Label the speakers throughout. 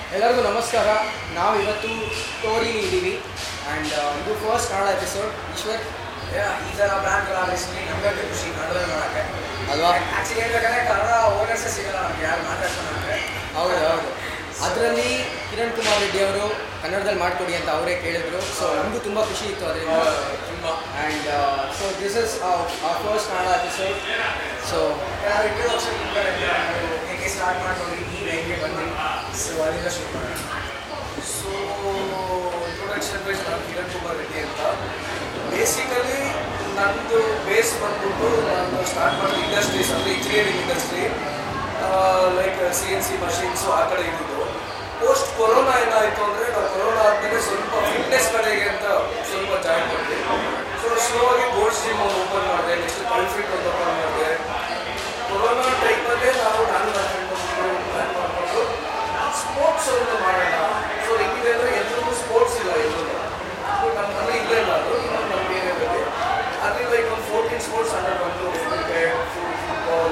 Speaker 1: ಎಲ್ಲರಿಗೂ ನಮಸ್ಕಾರ ನಾವು ಇವತ್ತು ಟೋರಿಲಿ ಇದ್ದೀವಿ ಆ್ಯಂಡ್ ಇದು ಫಸ್ಟ್ ಕನ್ನಡ ಎಪಿಸೋಡ್ ಈಶ್ವರ್
Speaker 2: ಈ ಥರ ಬ್ರ್ಯಾಂಡ್ಗಳ ರಿಸ್ಲಿ ನಮಗೆ ಖುಷಿ ಕನ್ನಡದಲ್ಲಿ ನೋಡೋಕ್ಕೆ
Speaker 1: ಅಲ್ವಾ
Speaker 2: ಆ್ಯಕ್ಚುಲಿ ಹೇಳ್ಬೇಕಂದ್ರೆ ಕನ್ನಡ ಓನರ್ಸೇ ಸಿಗಲ್ಲ ನಮ್ಗೆ ಯಾರು ಮಾತಾಡ್ತಾರೆ
Speaker 1: ಹೌದು ಹೌದು ಅದರಲ್ಲಿ ಕಿರಣ್ ಕುಮಾರ್ ರೆಡ್ಡಿ ಅವರು ಕನ್ನಡದಲ್ಲಿ ಮಾಡಿಕೊಡಿ ಅಂತ ಅವರೇ ಕೇಳಿದ್ರು ಸೊ ನಮಗೂ ತುಂಬ ಖುಷಿ ಇತ್ತು ಅದರಿಂದ
Speaker 2: ತುಂಬ
Speaker 1: and so this is first Kannada episode so
Speaker 2: ನಾವು ಇಂಟ್ರೊಡಕ್ಷನ್ ಹೇಗೆ ಸ್ಟಾರ್ಟ್ ಮಾಡ್ಕೊಂಡ್ರಿ ನೀವು ಹೆಂಗೆ ಬಂದ್ರಿ ಸೊ ಅಲ್ಲಿಂದ ಶುರು ಮಾಡೋಣ
Speaker 3: ಸೊ ಇಂಟ್ರೊಡಕ್ಷನ್ ವೈಸ್ ನಾನು ಕಿರಣ್ ಕುಮಾರ್ ರೆಡ್ಡಿ ಅಂತ ಬೇಸಿಕಲಿ ನಂದು ಬೇಸ್ ಬಂದ್ಬಿಟ್ಟು ನಾನು ಸ್ಟಾರ್ಟ್ ಮಾಡಿದ ಇಂಡಸ್ಟ್ರೀಸ್ ಅಂದರೆ engineering industry like C N C machines ಆ ಕಡೆ ಇದ್ದಿದ್ದು ಪೋಸ್ಟ್ ಕೊರೋನಾ ಏನಾಯಿತು ಅಂದರೆ ನಾವು ಕೊರೋನಾ ಆದಮೇಲೆ ಸ್ವಲ್ಪ ಫಿಟ್ನೆಸ್ ಕಡೆಗೆ ಅಂತ ಸ್ವಲ್ಪ ಜಾಯಿನ್ ಮಾಡಿದೆ ಸೊ ಸ್ಲೋ ಆಗಿ ಗೋಲ್ಡ್ ಜಿಮ್ ಒಂದು ಓಪನ್ ಮಾಡಿದೆ ನೆಕ್ಸ್ಟ್ ಕಲ್ಫಿಟ್ ಒಂದು ಓಪನ್ ಮಾಡಿದೆ ಕೊರೋನಾ ಟೈಮಲ್ಲೇ ನಾವು ನಾನು ನನ್ನ ಫ್ರೆಂಡ್ ಒಂದು ಪ್ಲ್ಯಾನ್ ಮಾಡಿಕೊಂಡು ಸ್ಪೋರ್ಟ್ಸ್ ಒಂದು ಮಾಡೋಣ ಸೊ ಹೆಂಗಿದೆ ಅಂದರೆ ಎಲ್ರಿಗೂ ಸ್ಪೋರ್ಟ್ಸ್ ಇಲ್ಲ ಎಲ್ಲರೂ ನಮ್ಮ ಮನೆ ಇಲ್ಲೇ ಇಲ್ಲ ಅದು ಇನ್ನೊಂದು ನಮ್ಮ ಏರಿಯಾದಲ್ಲಿ ಅಲ್ಲಿ ಲೈಕ್ ಒಂದು ಫೋರ್ಟೀನ್ ಸ್ಪೋರ್ಟ್ಸ್ ಅಂಡರ್ ಬಂದು cricket football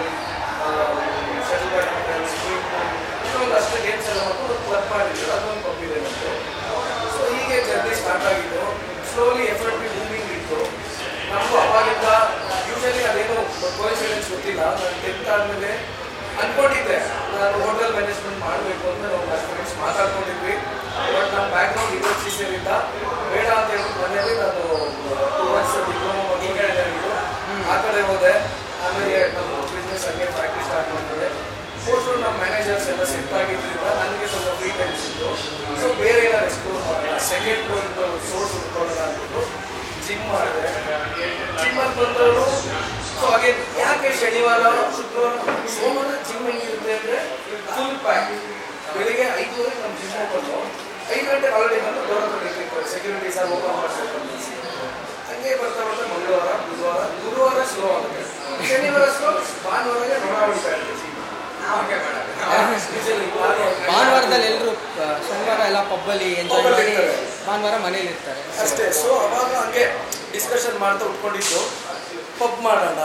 Speaker 3: shuttle badminton swimming ಇನ್ನೊಂದು ಅಷ್ಟು ಗೇಮ್ಸ್ ಎಲ್ಲ ಮಾಡ್ಕೊಂಡು ಒಂದು ಕ್ಲಬ್ ಮಾಡಿದ್ರು ಅದೊಂದು ಕ್ಲಬ್ ಇದೆ ನಮ್ಮದು ಸೊ ಹೀಗೆ ಜರ್ನಿ ಸ್ಟಾರ್ಟ್ ಆಗಿದ್ದು ಸ್ಲೋಲಿ ಎಫರ್ಟ್ ಬಿ ಮೂವಿಂಗ್ ಇತ್ತು ನಮಗೂ ಅವಾಗಿಂದ ಯೂಶಲಿ ಅದೇನು ಕೋಇನ್ಸಿಡೆನ್ಸ್ ಗೊತ್ತಿಲ್ಲ ನಾನು ಟೆಂತ್ ಆದಮೇಲೆ ಅನ್ಕೊಂಡಿದ್ದೆ ನಾನು ಹೋಟೆಲ್ ಮ್ಯಾನೇಜ್ಮೆಂಟ್ ಮಾಡಬೇಕು ಅಂತ ನಾವು ನನ್ನ ಫ್ರೆಂಡ್ಸ್ ಮಾತಾಡ್ಕೊಂಡಿದ್ವಿ ಬಟ್ ನಮ್ಮ ಬ್ಯಾಕ್ಗ್ರೌಂಡ್ ಯೂನಿವರ್ಸಿಟಿಯಿಂದ ಬೇಡ ಅಂತ ಹೇಳ್ಬಿಟ್ಟು ಮನೆಯಲ್ಲಿ ನಾನು ಟೂ ಮಂತ್ಸ್ ಡಿಪ್ಲೊಮಾ ಮಾಡಿದ್ದು ಆ ಕಡೆ ಹೋದೆ ಆಮೇಲೆ ನಮ್ಮ ಬಿಸ್ನೆಸ್ ಹಂಗೆ ಪ್ರಾಕ್ಟೀಸ್ ಸ್ಟಾರ್ಟ್ ಮಾಡಿದೆ ಫೋರ್ಟು ನಮ್ಮ ಮ್ಯಾನೇಜರ್ಸ್ ಎಲ್ಲ ಸೆಟ್ ಆಗಿದ್ದರಿಂದ ನನಗೆ ಸ್ವಲ್ಪ ಫ್ರೀ ಟೈಮ್ ಸಿಕ್ತು ಸೊ ಬೇರೆ ಏನಾದ್ರು ಎಕ್ಸ್ಪ್ಲೋರ್ ಮಾಡೋಣ ಸೆಕೆಂಡ್ ಒಂದು ಸೋರ್ಸ್ ಹುಡ್ಕೊಳ್ಳೋಣ ಅಂದ್ಬಿಟ್ಟು ಜಿಮ್ ಮಾಡಿದೆ ಜಿಮ್ಮಲ್ಲಿ ಬಂದವರು ಸೊ ಹಾಗೆ ಯಾಕೆ ಶನಿವಾರ ಶುಕ್ರವಾರ ಸೋಮವಾರ ಜಿಮ್ ಹೆಂಗಿರುತ್ತೆ ಅಂದರೆ ಫುಲ್ ಪ್ಯಾಕ್ ಬೆಳಿಗ್ಗೆ ಐದುವರೆಗೆ ನಮ್ಮ ಜಿಮ್ ಓಪನ್ನು ಐದು ಗಂಟೆ ಆಲ್ರೆಡಿ ಬಂದು ಡೋರ್ ಹತ್ರ ಸೆಕ್ಯೂರಿಟಿ ಸರ್ ಓಪನ್ ಮಾಡಿಸ್ಬೇಕು ಹಂಗೆ ಬರ್ತಾ ಬರ್ತಾ ಮಂಗಳವಾರ ಬುಧವಾರ ಗುರುವಾರ ಸ್ಲೋ ಆಗುತ್ತೆ ಶನಿವಾರ ಸ್ಲೋ ಭಾನುವಾರಗೆ ನೋಡ ಹೊಡಿತಾ ಇರ್ತೀವಿ
Speaker 2: ನಾವು ಹಂಗೆ ಮಾಡೋದು
Speaker 3: Usually ಭಾನುವಾರ-
Speaker 1: ಭಾನುವಾರದಲ್ಲಿ ಎಲ್ಲರೂ ಶನಿವಾರ ಎಲ್ಲ ಪಬ್ಬಲ್ಲಿ ಎಂಜಾಯ್
Speaker 3: ಪಬ್ಬಲ್ಲಿ
Speaker 1: ಮಾಡಿ
Speaker 3: ಇರ್ತಾರೆ.
Speaker 1: ಭಾನುವಾರ ಮನೇಲಿ ಇರ್ತಾರೆ
Speaker 3: ಅಷ್ಟೇ ಸೊ ಅವಾಗ ಹಂಗೆ ಡಿಸ್ಕಷನ್ ಮಾಡ್ತಾ ಉಟ್ಕೊಂಡಿದ್ದು ಪಬ್ ಮಾಡೋಣ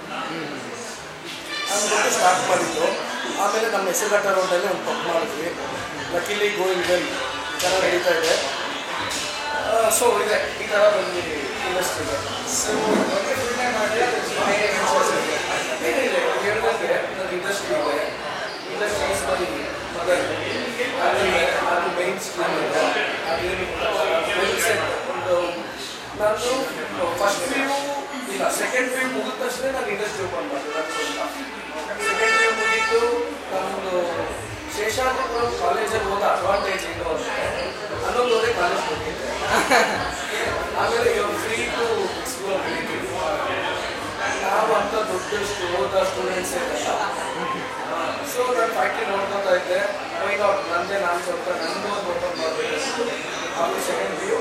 Speaker 3: ಅಂದ್ಬಿಟ್ಟು ಸ್ಟಾರ್ಟ್ ಮಾಡಿದ್ದು ಆಮೇಲೆ ನಮ್ಮ ಹೆಸರುಘಟ್ಟ ರೋಡಲ್ಲಿ ಒಂದು ಪಬ್ ಮಾಡಿದ್ವಿ ಲಕಿಲಿ ಗೋಯಿಂಗ್ ವೆಲ್ ಚೆನ್ನಾಗಿ ನಡೀತಾ ಇದೆ ಸೊ ಇದೆ ಈ ಥರ ಬಂದ್ವಿ ಇಂಡಸ್ಟ್ರಿಗೆ
Speaker 2: ಸೊ ಬಗ್ಗೆ ಫುಲ್ ಟೈಮ್ ಮಾಡಿದ್ರೆ ಬೇರೆ
Speaker 3: ಏನಿಲ್ಲ ಹೇಳ್ದಂಗೆ ನನ್ನ ಇಂಡಸ್ಟ್ರಿ ಇದೆ ಇಂಡಸ್ಟ್ರೀಸ್ ಬರೀ ಮೊದಲು ಆಮೇಲೆ ಅದು ಮೈನ್ ಸ್ಟ್ರೀಮ್ ಇದೆ ಅದೇನು ವೆಲ್ ಸೆಟ್ ಒಂದು ನಾನು ಫಸ್ಟ್ ವ್ಯೂ ಇಲ್ಲ ಸೆಕೆಂಡ್ ವ್ಯೂ ಮುಗಿದ ತಕ್ಷಣ ನಾನು ಇಂಡಸ್ಟ್ರಿ ಓಪನ್ ಮಾಡಿದೆ ನನ್ನ ಸ್ವಂತ ಸೆಕೆಂಡ್ ವ್ಯೂ ಮುಗೀತು ನಮ್ಮದು ಶೇಷಾದ್ರಿಪುರಂ ಕಾಲೇಜಲ್ಲಿ ಹೋದ ಅಡ್ವಾಂಟೇಜ್ ಏನು ಅಂದರೆ ಹನ್ನೊಂದುವರೆ ಕಾಲೇಜ್ ಹೋಗಿದ್ದೆ ಆಮೇಲೆ ಇವಾಗ ಫ್ರೀ ಟು ಎಕ್ಸ್ಪ್ಲೋರ್ ನಾವು ಅಂತ ದೊಡ್ಡಷ್ಟು ಹೋದ ಸ್ಟೂಡೆಂಟ್ಸ್ ಇರಲ್ಲ ಸೊ ನಾನು ಫ್ಯಾಕ್ಟ್ರಿ ನೋಡ್ಕೊತಾ ಇದ್ದೆ ವೈಟ್ ಔಟ್ ನಂದೇ ನಾನು ಸ್ವಲ್ಪ ನಂದು ಒಂದು ಓಪನ್ ಮಾಡಬೇಕು ಆಮೇಲೆ ಸೆಕೆಂಡ್ ವ್ಯೂ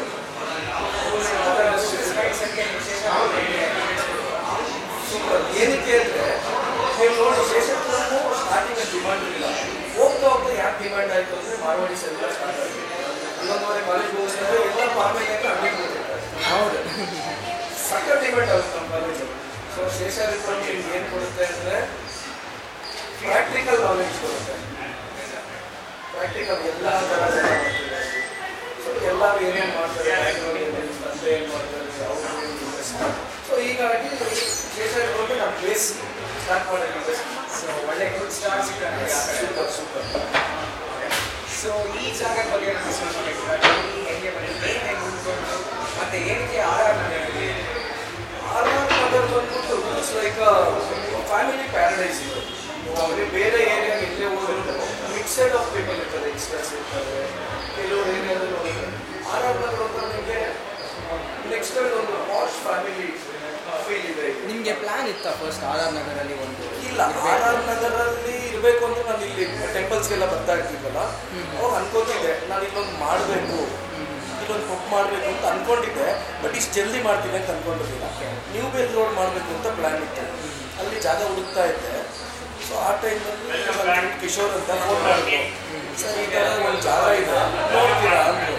Speaker 3: ಸೂಪರ್ ಏನಕ್ಕೆ ಅಂದರೆ ನೀವು ನೋಡಿ ಶೇಷಪುರಮು ಸ್ಟಾರ್ಟಿಂಗ್ ಡಿಮಾಂಡ್ ಇರಲಿಲ್ಲ ಹೋಗ್ತಾ ಹೋಗ್ತಾ ಯಾಕೆ ಡಿಮಾಂಡ್ ಆಯಿತು ಅಂದರೆ ಮಾರ್ವಾಡಿ ಎಲ್ಲ ಸ್ಟಾರ್ಟ್ ಆಯಿತು ಹನ್ನೊಂದುವರೆ ಕಾಲೇಜ್ ಹೋಗಿದ್ರೆ ಎಲ್ಲ ಫಾರ್ಮೇಜ್ ಅಂತ ಅಂಗಡಿ ಹೋಗಿರ್ತಾರೆ
Speaker 1: ಹೌದು
Speaker 3: ಸಕ್ಕತ್ ಡಿಪೆಂಡ್ ಆಗುತ್ತೆ ನಮ್ಮ ಕಾಲೇಜು ಸೊ ಶೇಷಾದ್ರಿಪುರಂ ನಿಮ್ಗೆ ಏನು ಕೊಡುತ್ತೆ ಅಂದರೆ ಪ್ರಾಕ್ಟಿಕಲ್ ನಾಲೆಡ್ಜ್ ಕೊಡುತ್ತೆ ಪ್ರಾಕ್ಟಿಕಲ್ ಎಲ್ಲ ಥರದ ಸೊ ಎಲ್ಲರೂ ಏನೇನು ಮಾಡ್ತಾರೆ ಬ್ಯಾಂಗ್ಳೂರ್ ಏನೇನು ತಂದೆ ಏನು ಮಾಡ್ತಾರೆ ಅವರು ಸೊ ಹೀಗಾಗಿ ಶೇಷಾದ್ರಿಪುರಕ್ಕೆ ನಮ್ಮ ಬೇಸ್ ಸ್ಟಾರ್ಟ್ ಮಾಡೋಕ್ಕೆ
Speaker 2: ಸೊ ಒಳ್ಳೆ ಗುಡ್ ಸ್ಟಾರ್ ಸಿಗ್ತಾರೆ
Speaker 3: ಸೂಪರ್ ಸೂಪರ್
Speaker 2: ಸೊ ಈ ಜಾಗದ ಬಗ್ಗೆ ಡಿಸ್ಕಸ್ ಮಾಡಬೇಕು ಹೆಂಗೆ ಬಂದಿದೆ ಹೇಗೆ ಉಳ್ಕೊಂಡು ಮತ್ತೆ ಏನಕ್ಕೆ ಆರ್ ಆರ್ ನಗರದಲ್ಲಿ
Speaker 3: ಆರ್ ಆರ್ ನಗರ್ ಬಂದ್ಬಿಟ್ಟು ಇಟ್ಸ್ ಲೈಕ್ ಫ್ಯಾಮಿಲಿ ಪ್ಯಾರಡೈಸ್ ಇದು ಅವ್ರಿಗೆ ಬೇರೆ ಏರಿಯಾ ಎಲ್ಲೇ ಹೋದ್ರು ಮಿಕ್ಸೆಡ್ ಆಫ್ ಪೀಪಲ್ ಇರ್ತಾರೆ ಎಕ್ಸ್ಟ್ರಾಸ್ ಇರ್ತಾರೆ ಕೆಲವರು ಏರಿಯಾದಲ್ಲಿ ಆರ್ ಆರ್ ನಗರ ಅಂತ ನಿಮಗೆ ನೆಕ್ಸ್ಟ್ ಒಂದು ವಾಶ್ ಫ್ಯಾಮಿಲಿ ಫೀಲ್ ಇದೆ ಇಲ್ಲಿ.
Speaker 1: ನಿಮಗೆ ಪ್ಲಾನ್ ಇತ್ತಾ ಫಸ್ಟ್ ಆರ್ ಆರ್ ನಗರಲ್ಲಿ ಒಂದು
Speaker 3: ಇಲ್ಲ ಆರ್ ಆರ್ ನಗರಲ್ಲಿ ಇರಬೇಕು ಅಂತ ನಾನು ಇಲ್ಲಿ ಟೆಂಪಲ್ಸ್ಗೆಲ್ಲ ಬರ್ತಾ ಇರ್ತೀವಲ್ಲ ಅವಾಗ ಅನ್ಕೋತಿದ್ದೆ ನಾನು ಇಲ್ಲೊಂದು ಮಾಡಬೇಕು ಇಲ್ಲೊಂದು ಪಬ್ ಮಾಡಬೇಕು ಅಂತ ಅನ್ಕೊಂಡಿದ್ದೆ ಬಟ್ ಇಷ್ಟು ಜಲ್ದಿ ಮಾಡ್ತೀನಿ ಅಂತ ಅನ್ಕೊಂಡಿರಲಿಲ್ಲ ನ್ಯೂ ಬೇಲ್ ರೋಡ್ ಮಾಡಬೇಕು ಅಂತ ಪ್ಲ್ಯಾನ್ ಇತ್ತು ಅಲ್ಲಿ ಜಾಗ ಹುಡುಕ್ತಾ ಇದ್ದೆ ಸೊ ಆ ಟೈಮಲ್ಲಿ ನನ್ನ ಕಿಶೋರ್ ಅಂತ ಫೋನ್ ಮಾಡಿದ್ರು ಸರ್ ಈ ಥರ ಒಂದು ಜಾಗ ಇದೆ ನೋಡ್ತೀರಾ ಅಂದರು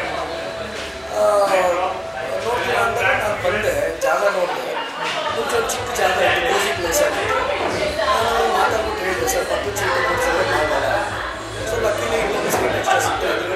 Speaker 3: ನೋಡ್ತೀರಾ ಅಂತ ನಾನು ಬಂದೆ ಜಾಗ ನೋಡಿದೆ ಮುಂಚೆ ಒಂದು ಚಿಕ್ಕ ಜಾಗ ಇತ್ತು ಕೋಸಿ ಪ್ಲೇಸ್ ಅಲ್ಲಿ ನಾನು ಮಾತಾಡ್ಬಿಟ್ಟು ಹೇಳಿದೆ ಸರ್ ಪಕ್ಕದ ಸೀಟ್ ಕೊಡ್ಸಿದ್ರೆ ಮಾಡಲ್ಲ ಸೊ ಲಕ್ಕಿಲಿ ಇನ್ನೊಂದು ಸೀಟ್ ಎಕ್ಸ್ಟ್ರಾ ಸಿಗ್ತಾ ಇದ್ರೆ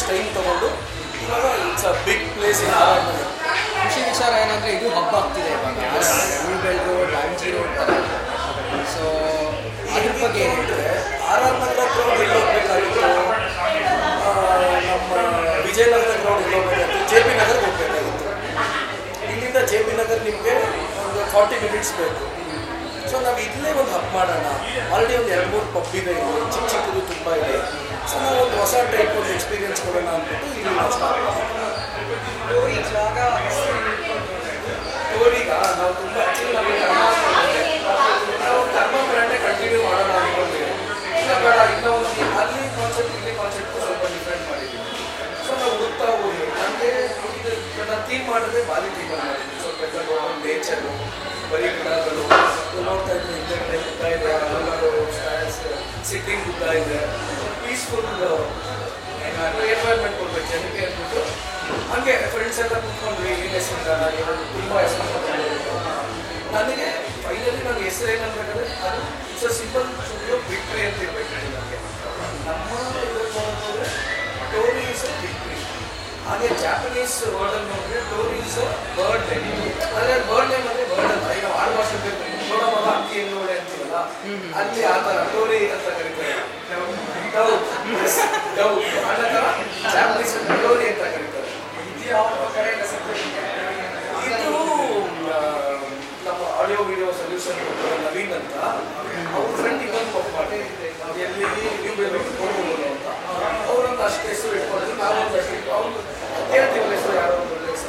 Speaker 3: ಟೈಮ್ ತೊಗೊಂಡು ಇವಾಗ it's a big place in ಆರಾಮಲ್ಲಿ
Speaker 1: ಖುಷಿ ವಿಚಾರ ಏನಂದರೆ ಇದು ಹಬ್ಬ ಆಗ್ತಿದೆ ಇವಾಗ new BEL road Ramji road ಥರ ಸೊ ಅದ್ರ ಬಗ್ಗೆ ಏನು ಹೇಳ್ತಾರೆ
Speaker 3: ಆರ್ ಆರ್ ನಗರ ಗ್ರೌಂಡ್ ಎಲ್ಲಿ ಹೋಗ್ಬೇಕಾಗಿತ್ತು ಆ, ನಮ್ಮ ವಿಜಯನಗರ ಗ್ರೌಂಡ್ ಎಲ್ಲಿ ಹೋಗ್ಬೇಕಾಗಿತ್ತು ಜೆ ಪಿ ನಗರ್ಗೆ ಹೋಗ್ಬೇಕಾಗಿತ್ತು ಇಲ್ಲಿಂದ ಜೆ ಪಿ ನಗರ್ ನಿಮಗೆ ಒಂದು ಫಾರ್ಟಿ ಮಿನಿಟ್ಸ್ ಬೇಕು ಸೊ ನಾವು ಇಲ್ಲೇ ಒಂದು ಹಬ್ ಮಾಡೋಣ ಆಲ್ರೆಡಿ ಒಂದು ಎರಡು ಮೂರು ಪಬ್ ಇದೆ ಇಲ್ಲಿ ಚಿಕ್ಕ ಚಿಕ್ಕದು ತುಂಬ ಇದೆ ಸೊ ನಾವು ಒಂದು ಹೊಸ ಟೈಪ್ ಒಂದು ಎಕ್ಸ್ಪೀರಿಯನ್ಸ್ ಕೊಡೋಣ ಅಂದ್ಬಿಟ್ಟು ಇಲ್ಲಿ ನಾವು ಸ್ಟಾರ್ಟ್ ಮಾಡಿದ್ವಿ
Speaker 2: ಈ ಜಾಗ ಹೆಸರು ಇಟ್ಕೊಂಡು
Speaker 3: ಸ್ಟೋರಿಗ ನಾವು ತುಂಬ ಆ್ಯಕ್ಚುಲಿ ನಮಗೆ ಕರ್ಮ ಅನ್ಕೊಂಡಿದ್ದೆ. ನಾವು ಕರ್ಮ ಬ್ರ್ಯಾಂಡೇ ಕಂಟಿನ್ಯೂ ಮಾಡೋಣ ಅನ್ಕೊಂಡಿದ್ದೀವಿ ಇಲ್ಲ ಬೇಡ ಇನ್ನೂ ಒಂದು ಅಲ್ಲಿ ಕಾನ್ಸೆಪ್ಟ್ ಇಲ್ಲಿ ಕಾನ್ಸೆಪ್ಟ್ ಸ್ವಲ್ಪ ಡಿಫ್ರೆಂಟ್ ಮಾಡಿದ್ದೀವಿ ಸೊ ನಾವು ಹುಡುಕ್ತಾ ಹೋಗಿ ನನಗೆ ಇದು ನನ್ನ ಥೀಮ್ ಮಾಡಿದ್ರೆ ಬಾಲಿ ಥೀಮಲ್ಲಿ ಮಾಡಿದ್ವಿ ಸ್ವಲ್ಪ ಎಲ್ಲ ನೇಚರು ಬರೀ ಗಿಡಗಳು ಇದು ನೋಡ್ತಾ ಇದ್ವಿ ಹಿಂದೆ ಕಡೆ ಗುಡ್ಡ ಇದೆ ಹಲವಾರು ಸಿಟ್ಟಿಂಗ್ ಗುಡ್ಡ ಇದೆ ಪೀಸ್ಫುಲ್ ಎನ್ವೈರ್ಮೆಂಟ್ ಕೊಡ್ಬೇಕು ಜನಕ್ಕೆ ಅಂದ್ಬಿಟ್ಟು ಹಂಗೆ ಫ್ರೆಂಡ್ಸ್ ಎಲ್ಲ ಕುತ್ಕೊಂಡ್ವಿ ಏನು ಹೆಸರು ತುಂಬ ಹೆಸರು ನನಗೆ ಫೈನಲಿ ನನ್ನ ಹೆಸರು ಏನಂದ್ರೆ ಅದು ಇಟ್ಸ್ ಸಿಂಪಲ್ ಸ್ಟುಡಿಯೋ ವಿಕ್ಟ್ರಿ ಅಂತ ಇರ್ಬೇಕು ನನಗೆ ನಮ್ಮ ಇದ್ರಲ್ಲಿ ನೋಡಿದ್ರೆ ಟೋರಿ ಇಸ್ ಅ ವಿಕ್ಟ್ರಿ ಹಾಗೆ ಜಾಪನೀಸ್ ವರ್ಡಲ್ಲಿ ನೋಡಿದ್ರೆ Tori is a bird name ಆದರೆ ಬರ್ಡ್ ನೇಮ್ ಅಂದರೆ ಬರ್ಡ್ ಅಲ್ಲ ಈಗ ಆಡು ಭಾಷೆ ಬೇಕು ನೋಡೋವಾಗ ಅಕ್ಕಿ ನೋಡೆ ಅಂತೀವಲ್ಲ ಅಲ್ಲಿ ಆ ಥರ ಟೋರಿ ಅಂತ ಕರೀತಾರೆ ಡೌ ಡೌ ಆ ಥರ ಜಾಪನೀಸ್ ಟೋರಿ ಅಂತ ಕರೀತಾರೆ
Speaker 2: ಇದು ಯಾವ ಕಡೆ ಹೆಸರು
Speaker 3: ಇದು ಆ, ನಮ್ಮ ಆಡಿಯೋ ವಿಡಿಯೋ ಸೊಲ್ಯೂಷನ್ ನವೀನ್ ಅಂತ ಅವ್ರ ಫ್ರೆಂಡ್ ಇನ್ನೊಂದು ಪಪ್ಪ ಮಾಡಿ ಎಲ್ಲಿ ನೀವು ಬೇಕು ನೋಡ್ಬೋದು ಅಂತ ಅವರೊಂದು ಅಷ್ಟು ಹೆಸರು ಇಟ್ಕೊಂಡಿದ್ರು ನಾವೊಂದು ಅಷ್ಟು ಇಟ್ಟು ಅವ್ರು ಕೇಳ್ತೀವಲ್ಲ ಹೆಸರು ಯಾರೋ ಒಂದು ಒಳ್ಳೆ ಹೆಸರು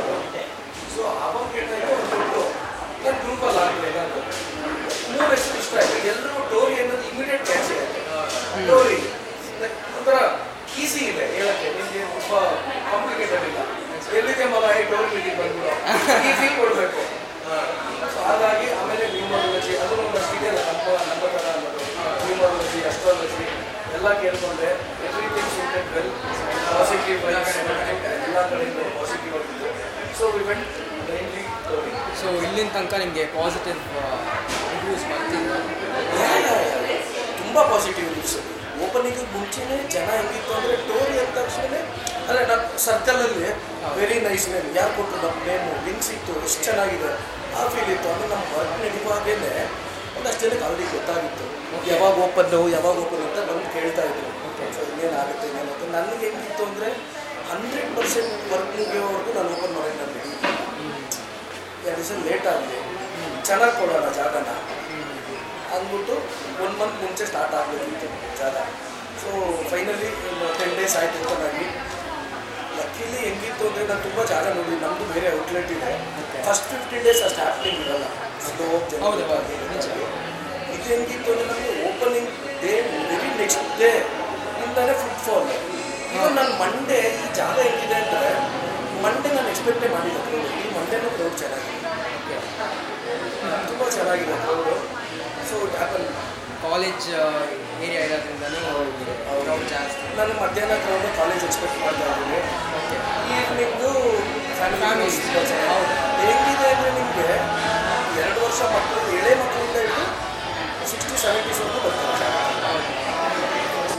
Speaker 3: ಸೊ ಅವಾಗ ಕೇಳಿದಾಗ ಅವ್ರು ಕೊಟ್ಟರು ನನ್ನ ಗ್ರೂಪಲ್ಲಿ ಆಗಲಿಲ್ಲ ನಾನು ಮೂರು ಹೆಸರು ಇಷ್ಟ ಆಯ್ತು ಎಲ್ಲರೂ ಟೋರಿ ಅನ್ನೋದು ಇಮಿಡಿಯೇಟ್ ಕ್ಯಾಚ್ ಇದೆ ಟೋರಿ ಒಂಥರ ಈಸಿ ಇದೆ ಹೇಳಕ್ಕೆ ನಿಮಗೆ ತುಂಬ ಕಾಂಪ್ಲಿಕೇಟೆಡ್ ಇಲ್ಲ ಎಲ್ಲಿದೆ ಮಗ ಈ ಟೋರಿ ಮೀಟಿಂಗ್ ಬಂದ್ಬಿಡು ಈ ಫೀಲ್ ಕೊಡಬೇಕು ಸೊ ಹಾಗಾಗಿ ಆಮೇಲೆ ನ್ಯೂಮರಾಲಜಿ ಅದು ಒಂದಷ್ಟು ಇದೆಯಲ್ಲ ನಮ್ಮ ನಮ್ಮ ಥರ ಅನ್ನೋದು ನ್ಯೂಮರಾಲಜಿ ಅಸ್ಟ್ರಾಲಜಿ ಎಲ್ಲ ಕೇಳ್ಕೊಂಡೆ ಎವ್ರಿಥಿಂಗ್ ಸೂಟೆಡ್ ವೆಲ್ ಪಾಸಿಟಿವ್ ಎಲ್ಲ ಕಡೆಯಿಂದ ಪಾಸಿಟಿವ್ ಆಗಿತ್ತು so we went mainly Tori
Speaker 1: so ಇಲ್ಲಿನ ತನಕ ನಿಮಗೆ ಪಾಸಿಟಿವ್ ರಿವ್ಯೂಸ್ ಬರ್ತಿದೆ
Speaker 3: ತುಂಬ ಪಾಸಿಟಿವ್ ನ್ಯೂಸ್ ಓಪನಿಂಗ್ ಮುಂಚೆನೇ ಜನ ಹೆಂಗಿತ್ತು ಅಂದರೆ ಟೋರಿ ಅಂದ ತಕ್ಷಣ ಅಲ್ಲ ನಮ್ಮ ಸರ್ಕಲಲ್ಲಿ ವೆರಿ ನೈಸ್ ನೇಮ್ ಯಾರು ಕೊಟ್ಟರು ನಮ್ಮ ನೇಮು ಲಿಂಕ್ ಸಿಕ್ತು ಎಷ್ಟು ಚೆನ್ನಾಗಿದೆ ಆ ಫೀಲ್ ಇತ್ತು ಅಂದರೆ ನಮ್ಮ ವರ್ಕ್ ನಡೀವಾಗೇನೆ ಒಂದಷ್ಟು ಜನಕ್ಕೆ ಆಲ್ರೆಡಿ ಗೊತ್ತಾಗಿತ್ತು ಯಾವಾಗ ಓಪನ್ನು ಯಾವಾಗ ಓಪನ್ ಅಂತ ಬಂದು ಕೇಳ್ತಾ ಇದ್ರು ಸೊ ಇನ್ನೇನಾಗುತ್ತೆ ಇನ್ನೇನಾಗುತ್ತೆ ನನಗೆ ಹೆಂಗಿತ್ತು ಅಂದರೆ ಹಂಡ್ರೆಡ್ ಪರ್ಸೆಂಟ್ ವರ್ಕ್ ಮುಗಿಯೋವರೆಗೂ ನಾನು ಓಪನ್ ಮಾಡಿ ನಾನು ಎರಡು ದಿವಸ ಲೇಟ್ ಆಗಲಿ ಚೆನ್ನಾಗಿ ಕೊಡೋಣ ಜಾಗನ ಅಂದ್ಬಿಟ್ಟು ಒನ್ ಮಂತ್ ಮುಂಚೆ ಸ್ಟಾರ್ಟ್ ಆಗಬೇಕಿತ್ತು ಜಾಗ ಸೊ ಫೈನಲಿ ಟೆನ್ ಡೇಸ್ ಆಯ್ತು ಚೆನ್ನಾಗಿ ಲಕ್ಕಿಲಿ ಹೆಂಗಿತ್ತು ಅಂದರೆ ನಾನು ತುಂಬ ಜಾಗ ನೋಡಿ ನಮ್ಮದು ಬೇರೆ ಔಟ್ಲೆಟ್ ಇದೆ ಫಸ್ಟ್ ಫಿಫ್ಟೀನ್ ಡೇಸ್ ಅಷ್ಟು ಹ್ಯಾಪ್ನಿಂಗ್ ಇರಲ್ಲ ಸ್ಲೋ
Speaker 1: ಹೌದು, ಹೌದು, ನಿಜ.
Speaker 3: ಇದು ಹೆಂಗಿತ್ತು ಅಂದರೆ ನಮಗೆ opening day very next day ಇಂದಾನೆ ಫುಟ್ಫಾಲ್ ಇವನ್ ನಾನು ಮಂಡೇ ಈ ಜಾಗ ಹೆಂಗಿದೆ ಅಂದರೆ ಮಂಡೇ ನಾನು ಎಕ್ಸ್ಪೆಕ್ಟೇ ಮಾಡಿಲ್ಲ ಈ ಮಂಡೇನೂ ಕ್ರೌಡ್ ಚೆನ್ನಾಗಿದೆ ತುಂಬ ಚೆನ್ನಾಗಿದೆ crowd so it happen
Speaker 1: college area ಇರೋದ್ರಿಂದನೂ ಕ್ರೌಡ್ ಜಾಸ್ತಿ
Speaker 3: ನಾನು ಮಧ್ಯಾಹ್ನ ಕ್ರೌಡ್ ಕಾಲೇಜ್ ಎಕ್ಸ್ಪೆಕ್ಟ್